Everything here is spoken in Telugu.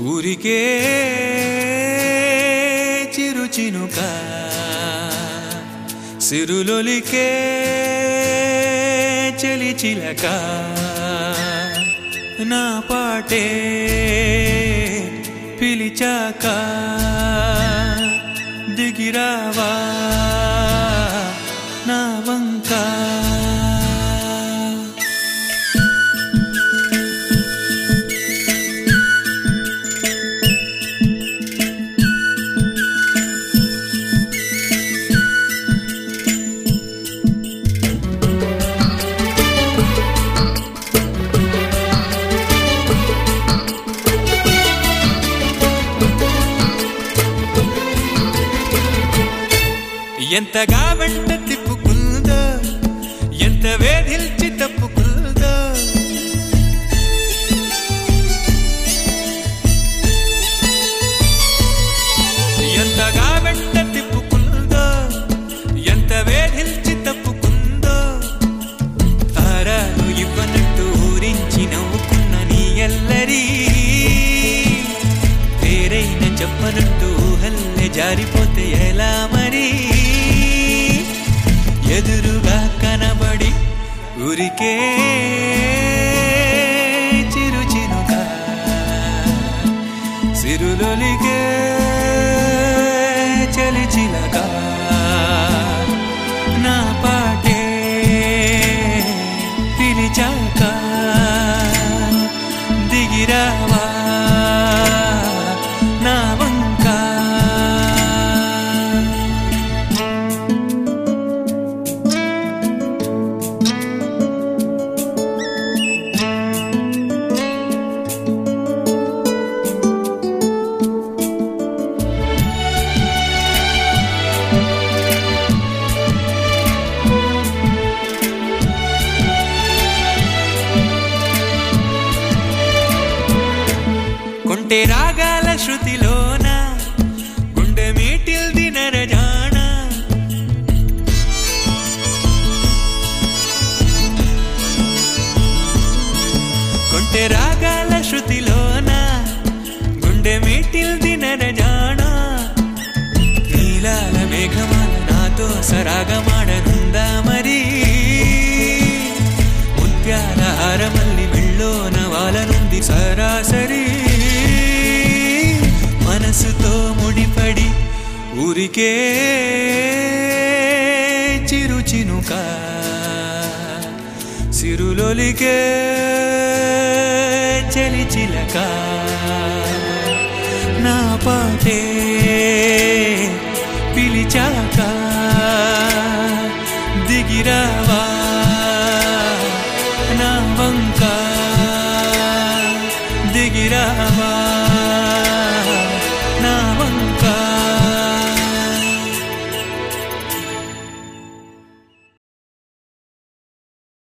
ఊరికే చిరు చినుక సిరులొలికే చలి చిలక నా పాటే పిలిచాక దిగిరావా నా వంకా ఎంతగా వెంట తిప్పుకుందో ఎంత వేధిల్చి తప్పుకుందో ఎంతగా వెంట తిప్పుకుందో ఎంత వేధిల్చి తప్పుకుందో తారాలు ఇవ్వనట్టు ఊరించి నవ్వుకున్న నీ ఎల్లరి పేరైన చెప్పనట్టు ఊహల్లే జారిపోతే ఎలా మరి ఎదురుగా కనబడి ఊరికే చిరు చినుక సిరులొలికే చలి చిలక నా పాటే పిలిచాక దిగిరావా నా వంకా కొంటె రాగాల శృతిలోన గుండె మీటిల్ దినరజాణ కొంటె రాగాల శృతిలోన గుండె మీటిల్ దినరజాణ నీలాల మేఘమాల నాతో సరాగమాడనుందా మరి ముత్యాల హారమల్లి మెళ్ళోన వాలనుంది సరాసరి మనసుతో ముడిపడి ఊరికే చిరు చినుక సిరులొలికే చలి చిలక నా పాటే పిలిచాక దిగిరావా